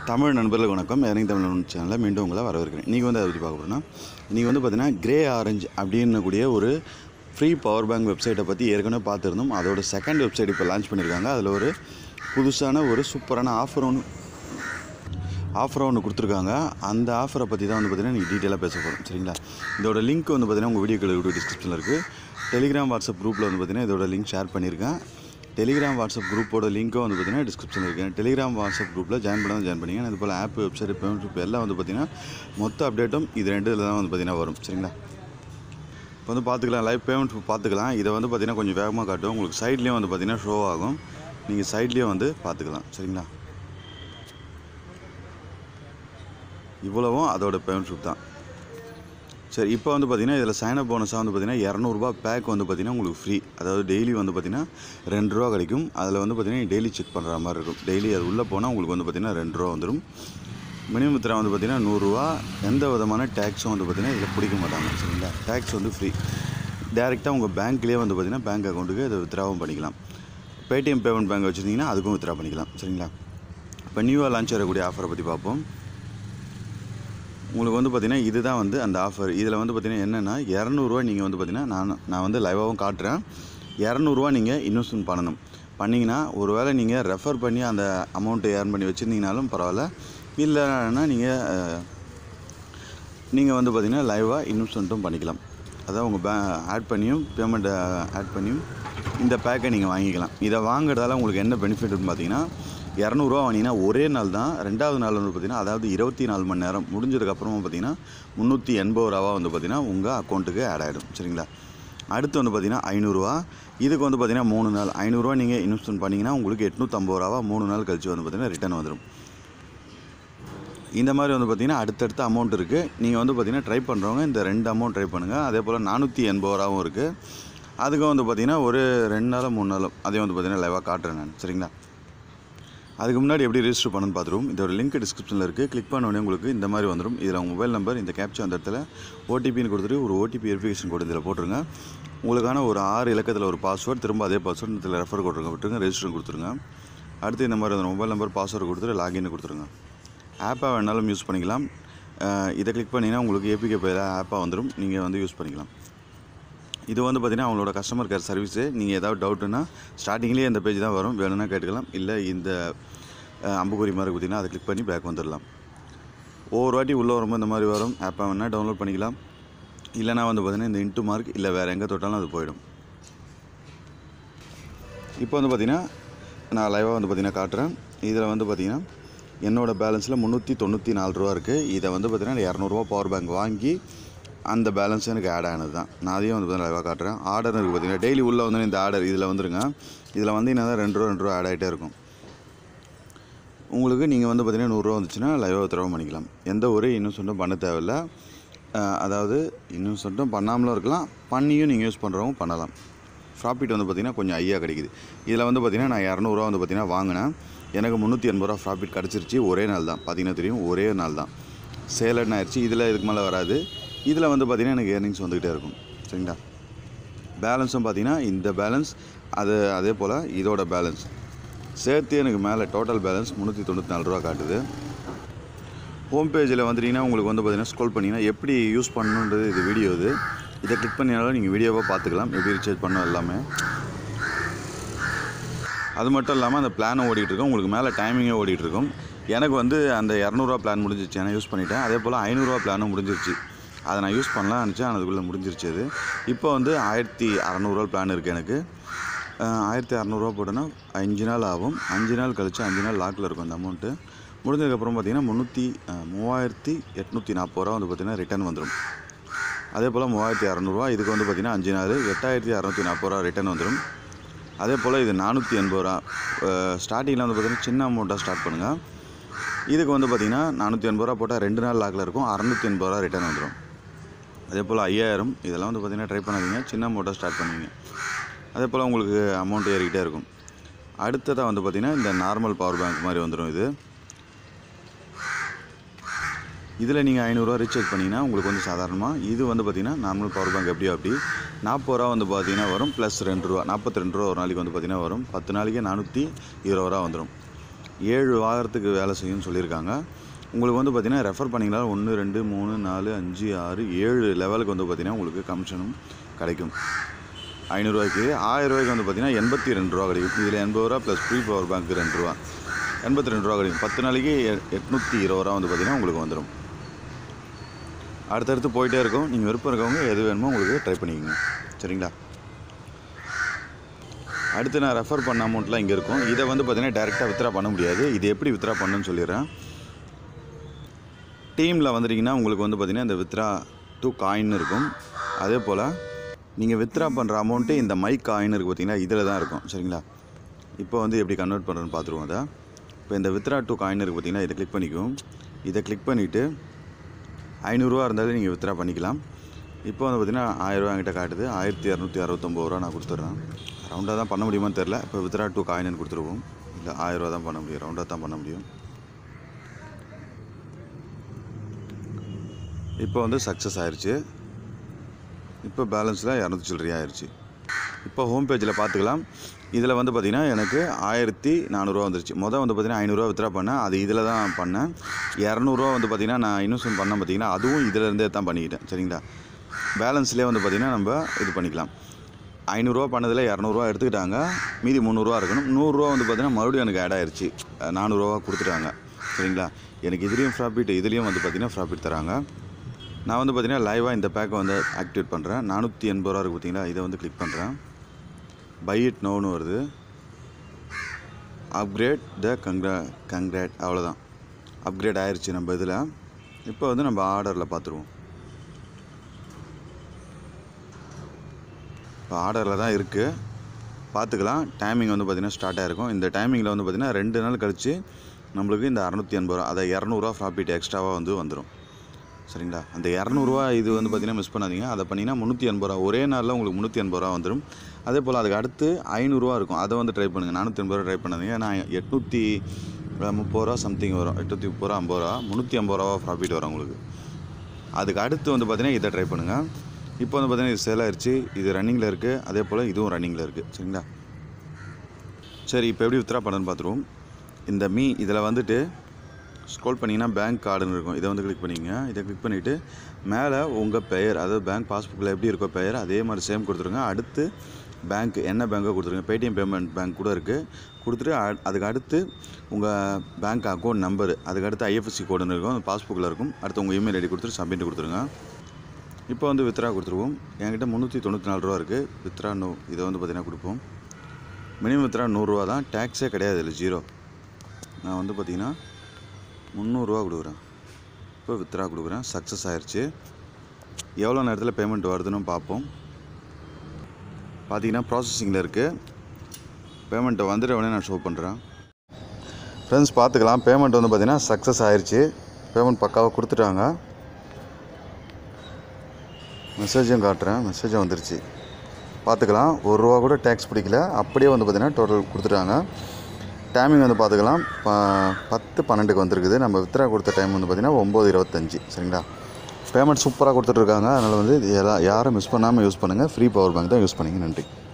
தமிழ் நண்பர்களுக்கு வணக்கம் இறங்கி தமிழ் சேனலில் மீண்டும் உங்களை வரவேற்கிறேன் இன்றைக்கி வந்து அதை பற்றி பார்க்க போகிறோன்னா இன்றைக்கி வந்து பார்த்தீங்கன்னா கிரே ஆரஞ்சு அப்படின்னக்கூடிய ஒரு ஃப்ரீ பவர் பேங்க் வெப்சைட்டை பற்றி ஏற்கனவே பார்த்துருந்தோம் அதோட செகண்ட் வெப்சைட் இப்போ லான்ச் பண்ணியிருக்காங்க அதில் ஒரு புதுசான ஒரு சூப்பரான ஆஃபர் ஒன்று ஆஃபரை ஒன்று கொடுத்துருக்காங்க அந்த ஆஃபரை பற்றி தான் வந்து பார்த்தீங்கன்னா நீங்கள் டீட்டெயிலாக பேச போகிறோம் சரிங்களா இதோட லிங்க் வந்து பார்த்தீங்கன்னா உங்கள் வீடியோ வீடியோ டிஸ்கிரிப்ஷனில் இருக்குது டெலிகிராம் வாட்ஸ்அப் குரூப்பில் வந்து பார்த்தீங்கன்னா இதோட லிங்க் ஷேர் பண்ணியிருக்கேன் டெலிகிராம் வாட்ஸ்அப் குரூப்போட லிங்க்கும் வந்து பார்த்தீங்கன்னா டிஸ்கிரிப்ஷனில் இருக்குது டெலிகிராம் வாட்ஸ்அப் குரூப்பில் ஜாயின் பண்ணால் ஜாயின் பண்ணிங்க இது போல் ஆப் வெப்சைட் பேமெண்ட் எல்லாம் வந்து பார்த்தீங்கன்னா மொத்த அப்டேட்டும் இது ரெண்டு இதில் தான் வந்து பார்த்தீங்கன்னா வரும் சரிங்களா இப்போ வந்து பார்த்துக்கலாம் லைவ் பேமெண்ட் பார்த்துக்கலாம் இதை வந்து பார்த்தீங்கன்னா கொஞ்சம் வேகமாக காட்டும் உங்களுக்கு சைட்லேயும் வந்து பார்த்தீங்கன்னா ஷோ ஆகும் நீங்கள் சைட்லேயும் வந்து பார்த்துக்கலாம் சரிங்களா இவ்வளவும் அதோட பேமெண்ட் தான் சரி இப்போ வந்து பார்த்தீங்கன்னா இதில் சைனப் போனஸாக வந்து பார்த்தீங்கன்னா இரநூறுபா பேக் வந்து பார்த்தீங்கன்னா உங்களுக்கு ஃப்ரீ அதாவது டெய்லி வந்து பார்த்தீங்கன்னா ரெண்டு ரூபா கிடைக்கும் அதில் வந்து பார்த்தீங்கன்னா டெய்லி செக் பண்ணுற மாதிரி இருக்கும் டெய்லி அது உள்ளே போனால் உங்களுக்கு வந்து பார்த்தீங்கன்னா ரெண்டு ரூபா வந்துடும் மினிமம் வித்ரா வந்து பார்த்தீங்கன்னா நூறுரூவா எந்த விதமான டேக்ஸும் வந்து பார்த்தீங்கன்னா இதில் பிடிக்க மாட்டாங்க சரிங்களா டேக்ஸ் வந்து ஃப்ரீ டேரெக்டாக உங்கள் பேங்க்லேயே வந்து பார்த்தீங்கன்னா பேங்க் அக்கௌண்ட்டுக்கு இதை வித்ராவும் பண்ணிக்கலாம் பேடிஎம் பேமெண்ட் பேங்க் வச்சுருந்தீங்கன்னா அதுக்கும் வித்ரா பண்ணிக்கலாம் சரிங்களா இப்போ நியூவாக லான்ச் வரக்கூடிய ஆஃபரை பற்றி பார்ப்போம் உங்களுக்கு வந்து பார்த்தீங்கன்னா இதுதான் வந்து அந்த ஆஃபர் இதில் வந்து பார்த்தீங்கன்னா என்னென்னா இரநூறுவா நீங்கள் வந்து பார்த்தீங்கன்னா நான் நான் வந்து லைவாகவும் காட்டுறேன் இரநூறுவா நீங்கள் இன்வெஸ்ட்மெண்ட் பண்ணணும் பண்ணிங்கன்னா ஒருவேளை நீங்கள் ரெஃபர் பண்ணி அந்த அமௌண்ட்டை ஏர்ன் பண்ணி வச்சுருந்தீங்கனாலும் பரவாயில்ல இல்லைன்னா நீங்கள் நீங்கள் வந்து பார்த்தீங்கன்னா லைவாக இன்வெஸ்ட்மெண்ட்டும் பண்ணிக்கலாம் அதாவது உங்கள் பே ஆட் பண்ணியும் பேமெண்ட்டை ஆட் பண்ணியும் இந்த பேக்கை நீங்கள் வாங்கிக்கலாம் இதை வாங்குறதால உங்களுக்கு என்ன பெனிஃபிட்னு பார்த்தீங்கன்னா இரநூறுவா வாங்கினீங்கன்னா ஒரே நாள் தான் ரெண்டாவது நாள் வந்து பார்த்தீங்கன்னா அதாவது இருபத்தி நாலு மணி நேரம் முடிஞ்சதுக்கப்புறமா பார்த்தீங்கன்னா முந்நூற்றி எண்பது ரூபா வந்து பார்த்தீங்கன்னா உங்கள் அக்கௌண்ட்டுக்கு ஆட் ஆகிடும் சரிங்களா அடுத்து வந்து பார்த்தீங்கன்னா ஐநூறுரூவா இதுக்கு வந்து பார்த்தீங்கன்னா மூணு நாள் ஐநூறுரூவா நீங்கள் இன்வெஸ்ட்மெண்ட் பண்ணிங்கன்னா உங்களுக்கு எட்நூற்றம்பது ரூபா மூணு நாள் கழிச்சு வந்து பார்த்தீங்கன்னா ரிட்டர்ன் வந்துடும் இந்த மாதிரி வந்து பார்த்திங்கன்னா அடுத்தடுத்த அமௌண்ட் இருக்குது நீங்கள் வந்து பார்த்திங்கன்னா ட்ரை பண்ணுறவங்க இந்த ரெண்டு அமௌண்ட் ட்ரை பண்ணுங்கள் அதே போல் நானூற்றி எண்பது ரூபாவும் இருக்குது அதுக்கும் வந்து பார்த்திங்கன்னா ஒரு ரெண்டு நாளும் மூணு நாளும் அதே வந்து பார்த்திங்கன்னா லைவாக காட்டுறேன் நான் சரிங்களா அதுக்கு முன்னாடி எப்படி ரெஜிஸ்டர் பண்ணணும்னு பார்த்துருவோம் இதோட லிங்க் டிஸ்கிரிப்ஷனில் இருக்குது கிளிக் பண்ண உடனே உங்களுக்கு இந்த மாதிரி வந்துடும் இதில் உங்கள் மொபைல் நம்பர் இந்த கேப்ச்சா அந்த இடத்துல ஓடிபின்னு கொடுத்துட்டு ஒரு ஓடிபி வெரிஃபிகேஷன் கோடு இதில் போட்டுருங்க உங்களுக்கான ஒரு ஆறு இலக்கத்தில் ஒரு பாஸ்வேர்டு திரும்ப அதே பாஸ்வேர்டு இதில் ரெஃபர் கொடுங்க விட்டுருங்க ரெஜிஸ்டர் கொடுத்துருங்க அடுத்து இந்த மாதிரி அந்த மொபைல் நம்பர் பாஸ்வேர்டு கொடுத்துட்டு லாகின் கொடுத்துருங்க ஆப்பாக வேணாலும் யூஸ் பண்ணிக்கலாம் அஹ் இதை கிளிக் பண்ணிங்கன்னா உங்களுக்கு ஏபிகே பேர் ஆப்பாக வந்துடும் நீங்கள் வந்து யூஸ் பண்ணிக்கலாம் இது வந்து பார்த்திங்கன்னா அவங்களோட கஸ்டமர் கேர் சர்வீஸு நீங்கள் ஏதாவது டவுட்டுன்னா ஸ்டார்டிங்லேயே இந்த பேஜ் தான் வரும் வேணும்னா கேட்டுக்கலாம் இல்லை இந்த அஹ், அம்புக்குறி மாதிரி கொடுத்தீங்கன்னா அதை கிளிக் பண்ணி பேக் வந்துடலாம் ஒவ்வொரு வாட்டி உள்ளே வரும்போது இந்த மாதிரி வரும் ஆப்பை வேணால் டவுன்லோட் பண்ணிக்கலாம் இல்லைனா வந்து பார்த்திங்கன்னா இந்த இன்ட்டு மார்க் இல்லை வேறு எங்கே தொட்டாலும் அது போயிடும் இப்போ வந்து பார்த்திங்கன்னா நான் லைவாக வந்து பார்த்திங்கன்னா காட்டுறேன் இதில் வந்து பார்த்திங்கன்னா என்னோடய பேலன்ஸில் முந்நூற்றி தொண்ணூற்றி நாலு ரூபா இருக்குது இதை வந்து பார்த்திங்கன்னா இரநூறுவா பவர் பேங்க் வாங்கி அந்த பேலன்ஸ் எனக்கு ஆட் ஆனது தான் நான் அதையும் வந்து பார்த்தீங்கன்னா லைவாக காட்டுறேன் ஆர்டர் இருக்குது பார்த்தீங்கன்னா டெய்லி உள்ளே வந்து இந்த ஆர்டர் இதில் வந்துருங்க இதில் வந்தீங்கன்னா தான் ரெண்டு ரூபா ரெண்டு ரூபா ஆட் ஆகிட்டே இருக்கும் உங்களுக்கு நீங்கள் வந்து பார்த்தீங்கன்னா நூறுரூவா வந்துச்சுன்னா லைவாக வித்ரவம் பண்ணிக்கலாம் எந்த ஒரு இன்வெஸ்ட்மெண்ட்டும் பண்ண தேவையில்ல அஹ், அதாவது இன்வெஸ்ட்மெண்ட்டும் பண்ணாமலும் இருக்கலாம் பண்ணியும் நீங்கள் யூஸ் பண்ணுறவங்க பண்ணலாம் ப்ராஃபிட் வந்து பார்த்திங்கன்னா கொஞ்சம் ஐயா கிடைக்குது இதில் வந்து பார்த்திங்கன்னா நான் இரநூறுவா வந்து பார்த்திங்கன்னா வாங்கினேன் எனக்கு முந்நூற்றி எண்பது ரூபா ப்ராஃபிட் கிடச்சிருச்சு ஒரே நாள் தான் பார்த்தீங்கன்னா தெரியும் ஒரே நாள் தான் சேலட்னு ஆயிடுச்சு இதில் இதுக்கு மேலே வராது இதில் வந்து பார்த்திங்கன்னா எனக்கு ஏர்னிங்ஸ் வந்துக்கிட்டே இருக்கும் சரிங்களா பேலன்ஸும் பார்த்தீங்கன்னா இந்த பேலன்ஸ் அது அதே போல் இதோட பேலன்ஸ் சேர்த்து எனக்கு மேலே டோட்டல் பேலன்ஸ் முந்நூற்றி தொண்ணூற்றி நாலு ரூபா காட்டுது ஹோம் பேஜில் வந்துட்டிங்கன்னா உங்களுக்கு வந்து பார்த்தீங்கன்னா ஸ்க்ரோல் பண்ணிங்கன்னா எப்படி யூஸ் பண்ணணுன்றது இது வீடியோ இது இதை கிளிக் பண்ணினாலும் நீங்கள் வீடியோவாக பார்த்துக்கலாம் எப்படி ரீசார்ஜ் பண்ணணும் எல்லாமே அது மட்டும் இல்லாமல் அந்த பிளானும் ஓடிட்டு இருக்கும் உங்களுக்கு மேலே டைமிங்கே ஓடிட்டு இருக்கும் எனக்கு வந்து அந்த இரநூறுவா பிளான் முடிஞ்சிருச்சு நான் யூஸ் பண்ணிட்டேன் அதே போல் ஐநூறுரூவா பிளானும் முடிஞ்சிருச்சு அதை நான் யூஸ் பண்ணலாம் நினச்சேன் அதுக்குள்ளே முடிஞ்சிருச்சு அது இப்போ வந்து ஆயிரத்தி அறநூறுவா பிளான் இருக்குது எனக்கு அஹ், ஆயிரத்தி அறநூறுவா போட்டோன்னா அஞ்சு நாள் ஆகும் அஞ்சு நாள் கழிச்சு அஞ்சு நாள் லாக்கில் இருக்கும் அந்த அமௌண்ட்டு முடிஞ்சதுக்கப்புறம் பார்த்தீங்கன்னா முந்நூற்றி அஹ், மூவாயிரத்தி எட்நூற்றி நாற்பது ரூபா வந்து பார்த்திங்கன்னா ரிட்டர்ன் வந்துடும் அதே போல் மூவாயிரத்தி அறநூறுவா இதுக்கு வந்து பார்த்திங்கன்னா அஞ்சு நாள் எட்டாயிரத்தி அறநூற்றி நாற்பது ரூபா ரிட்டர்ன் வந்துடும் அதே போல் இது நானூற்றி எண்பது ரூபா ஸ்டார்டிங்கில் வந்து பார்த்திங்கன்னா சின்ன அமௌண்ட்டாக ஸ்டார்ட் பண்ணுங்கள் இதுக்கு வந்து பார்த்திங்கன்னா நானூற்றி எண்பது ரூபா போட்டால் ரெண்டு நாள் லாக்கில் இருக்கும் அறநூற்றி எண்பது ரூபா ரிட்டர்ன் வந்துடும் அதே போல் ஐயாயிரம் இதெல்லாம் வந்து பார்த்திங்கன்னா ட்ரை பண்ணாதீங்க சின்ன அமௌண்ட்டாக ஸ்டார்ட் பண்ணுவீங்க அதே போல் உங்களுக்கு அமௌண்ட் ஏறிக்கிட்டே இருக்கும் அடுத்ததாக வந்து பார்த்திங்கன்னா இந்த நார்மல் பவர் பேங்க் மாதிரி வந்துடும் இது இதில் நீங்கள் ஐநூறுரூவா ரீசார்ஜ் பண்ணிங்கன்னா உங்களுக்கு வந்து சாதாரணமாக இது வந்து பார்த்திங்கன்னா நார்மல் பவர் பேங்க் எப்படியோ அப்படி நாற்பது ரூபா வந்து பார்த்தீங்கன்னா வரும் ப்ளஸ் ரெண்டு ரூபா நாற்பத்தி ரெண்டு ரூபா ஒரு நாளைக்கு வந்து பார்த்திங்கன்னா வரும் பத்து நாளைக்கு நானூற்றி இருபது ரூபா வந்துடும் ஏழு வாரத்துக்கு வேலை செய்யும்னு சொல்லியிருக்காங்க உங்களுக்கு வந்து பார்த்திங்கன்னா ரெஃபர் பண்ணிங்களா ஒன்று ரெண்டு மூணு நாலு அஞ்சு ஆறு ஏழு லெவலுக்கு வந்து பார்த்திங்கன்னா உங்களுக்கு கமிஷனும் கிடைக்கும் ஐநூறுரூவாய்க்கு ஆயிரரூவாய்க்கு வந்து பார்த்திங்கன்னா எண்பத்தி ரெண்டு ரூபா கிடைக்கும் இதில் எண்பது ரூபா ப்ளஸ் ப்ரீ பவர் பேங்க் ரெண்டு ரூபா எண்பத்தி ரெண்டு ரூபா கிடைக்கும் பத்து நாளைக்கு எ- எட்நூற்றி இருபது ரூபா வந்து பார்த்திங்கன்னா உங்களுக்கு வந்துடும் அடுத்தடுத்து போயிட்டே இருக்கும் நீங்கள் விருப்பம் இருக்கவங்க எது வேணுமோ உங்களுக்கு ட்ரை பண்ணிக்கோங்க சரிங்களா அடுத்து நான் ரெஃபர் பண்ண அமௌண்ட்லாம் இங்கே இருக்கும் இதை வந்து பார்த்தீங்கன்னா டேரெக்டாக வித்ரா பண்ண முடியாது இது எப்படி வித்ரா பண்ணுன்னு சொல்லிடுறேன் டீமில் வந்துட்டிங்கன்னா உங்களுக்கு வந்து பார்த்திங்கன்னா இந்த வித்ரா டூ காயின் இருக்கும் அதே போல் நீங்கள் வித்ரா பண்ணுற அமௌண்ட்டு இந்த மைக் காயின் இருக்குது பார்த்தீங்கன்னா இதில் தான் இருக்கும் சரிங்களா இப்போ வந்து எப்படி கன்வெர்ட் பண்ணுறேன்னு பார்த்துருவோம் அதை இப்போ இந்த வித்ரா டூ காயின் இருக்குது பார்த்தீங்கன்னா இதை கிளிக் பண்ணிக்கும் இதை கிளிக் பண்ணிவிட்டு ஐநூறுரூவா இருந்தாலும் நீங்கள் வித்ரா பண்ணிக்கலாம் இப்போ வந்து பார்த்தீங்கன்னா ஆயிரரூவா என்கிட்ட காட்டுது ஆயிரத்தி இரநூத்தி அறுபத்தொம்பது ரூபா நான் கொடுத்துட்றேன் ரவுண்டாக தான் பண்ண முடியுமான்னு தெரில இப்போ வித்ரா டூ காயின்னு கொடுத்துருவோம் இல்லை ஆயிரரூவா தான் பண்ண முடியும் ரவுண்டாக தான் பண்ண முடியும் இப்போ வந்து சக்ஸஸ் ஆயிருச்சு இப்போ பேலன்ஸில் இரநூத்தி சில்லறை ஆயிருச்சு இப்போ ஹோம் பேஜில் பார்த்துக்கலாம் இதில் வந்து பார்த்திங்கன்னா எனக்கு ஆயிரத்தி நானூறுரூவா வந்துருச்சு மொதல் வந்து பார்த்திங்கன்னா ஐநூறுரூவா வித்ரா பண்ணேன் அது இதில் தான் பண்ணேன் இரநூறுவா வந்து பார்த்திங்கன்னா நான் இன்வெஸ்ட்மெண்ட் பண்ணேன் பார்த்திங்கன்னா அதுவும் இதில் இருந்தே தான் பண்ணிக்கிட்டேன் சரிங்களா பேலன்ஸ்லேயே வந்து பார்த்திங்கன்னா நம்ம இது பண்ணிக்கலாம் ஐநூறுரூவா பண்ணதில் இரநூறுவா எடுத்துக்கிட்டாங்க மீதி முந்நூறுரூவா இருக்கணும் நூறுரூவா வந்து பார்த்திங்கன்னா மறுபடியும் எனக்கு ஆட் ஆயிருச்சு அஹ் நானூறுரூவா கொடுத்துட்டாங்க சரிங்களா எனக்கு இதுலேயும் ப்ராஃபிட் இதுலேயும் வந்து பார்த்திங்கன்னா ப்ராஃபிட் தராங்க நான் வந்து பார்த்திங்கன்னா லைவாக இந்த பேக்கை வந்து ஆக்டிவேட் பண்ணுறேன் நானூற்றி எண்பது ரூபா இருக்குது பார்த்தீங்களா இதை வந்து கிளிக் பண்ணுறேன் பை இட் நோன்னு வருது அப்கிரேட் த கங்க்ரா கங்க்ரேட் அவ்வளோதான் அப்கிரேட் ஆயிருச்சு நம்ம இதில் இப்போ வந்து நம்ம ஆர்டரில் பார்த்துருவோம் இப்போ ஆர்டரில் தான் இருக்குது பார்த்துக்கலாம் டைமிங் வந்து பார்த்திங்கன்னா ஸ்டார்ட் ஆகிருக்கும் இந்த டைமிங்கில் வந்து பார்த்திங்கன்னா ரெண்டு நாள் கழித்து நம்மளுக்கு இந்த அறநூற்றி எண்பது ரூபா அதை இரநூறுவா ப்ராஃபிட் எக்ஸ்ட்ராவாக வந்து வந்துடும் சரிங்களா அந்த இரநூறுவா இது வந்து பார்த்திங்கன்னா மிஸ் பண்ணாதீங்க அதை பண்ணிங்கன்னா முந்நூற்றி எண்பது ரூபா ஒரே நாளில் உங்களுக்கு முந்நூற்றி எண்பது ரூபா வந்துடும் அதே போல் அதுக்கு அடுத்து ஐநூறுரூவா இருக்கும் அதை வந்து ட்ரை பண்ணுங்கள் நானூற்றி எண்பது ரூபா ட்ரை பண்ணாதீங்க நான் எட்நூற்றி முப்பது ரூபா சம்திங் வரும் எட்நூற்றி முப்பது ரூபா ஐம்பது ரூபா முந்நூற்றி ஐம்பது ரூபா ப்ராஃபிட் வரும் உங்களுக்கு அதுக்கு அடுத்து வந்து பார்த்திங்கன்னா இதை ட்ரை பண்ணுங்கள் இப்போ வந்து பார்த்திங்கன்னா இது சேல் ஆயிடுச்சு இது ரன்னிங்கில் இருக்குது அதே போல் இதுவும் ரன்னிங்கில் இருக்குது சரிங்களா சரி இப்போ எப்படி வித்ரா பண்ணுன்னு பார்த்துருவோம் இந்த மீ இதில் வந்துட்டு ஸ்க்ரோல் பண்ணிங்கன்னா பேங்க் கார்டுன்னு இருக்கும் இதை வந்து கிளிக் பண்ணிங்க இதை கிளிக் பண்ணிவிட்டு மேலே உங்கள் பெயர் அதாவது பேங்க் பாஸ்புக்கில் எப்படி இருக்கோ பெயர் அதே மாதிரி சேம் கொடுத்துருங்க அடுத்து பேங்க் என்ன பேங்க்கோ கொடுத்துருங்க பேடிஎம் பேமெண்ட் பேங்க் கூட இருக்குது கொடுத்துட்டு அ- அதுக்கு அடுத்து உங்கள் பேங்க் அக்கௌண்ட் நம்பரு அதுக்கு அடுத்து ஐஎஃப்எஸ்சி கோடுன்னு இருக்கும் அந்த பாஸ்புக்கில் இருக்கும் அடுத்து உங்கள் இமெயில் ஐடி கொடுத்துட்டு சப்மிட் கொடுத்துருங்க இப்போ வந்து வித்ரா கொடுத்துருவோம் என்கிட்ட முந்நூற்றி தொண்ணூற்றி நாலு ரூபா இருக்குது வித்ரா நோ இதை வந்து பார்த்தீங்கன்னா கொடுப்போம் மினிமம் வித்ரா நூறுரூவா தான் டேக்ஸே கிடையாது இல்லை ஜீரோ நான் வந்து பார்த்தீங்கன்னா முந்நூறுரூவா கொடுக்குறேன் இப்போ வித்ரா கொடுக்குறேன் சக்ஸஸ் ஆயிடுச்சு எவ்வளோ நேரத்தில் பேமெண்ட் வருதுன்னு பார்ப்போம் பார்த்தீங்கன்னா ப்ராசஸிங்கில் இருக்குது பேமெண்ட்டை வந்துட்டு உடனே நான் ஷோ பண்ணுறேன் ஃப்ரெண்ட்ஸ் பார்த்துக்கலாம் பேமெண்ட் வந்து பார்த்தீங்கன்னா சக்ஸஸ் ஆயிடுச்சு பேமெண்ட் பக்காவாக கொடுத்துட்டாங்க மெசேஜும் காட்டுறேன் மெசேஜும் வந்துருச்சு பார்த்துக்கலாம் ஒரு ரூபா கூட டேக்ஸ் பிடிக்கல அப்படியே வந்து பார்த்தீங்கன்னா டோட்டல் கொடுத்துட்டாங்க டைமிங் வந்து பார்த்துக்கலாம் ப- பத்து பன்னெண்டுக்கு வந்திருக்குது நம்ம வித்ரா கொடுத்த டைம் வந்து பார்த்திங்கன்னா ஒம்பது இருபத்தஞ்சி சரிங்களா பேமெண்ட் சூப்பராக கொடுத்துட்ருக்காங்க அதனால் வந்து இது எல்லா யாரும் மிஸ் பண்ணாமல் யூஸ் பண்ணுங்கள் ஃப்ரீ பவர் பேங்க் தான் யூஸ் பண்ணிங்க நன்றி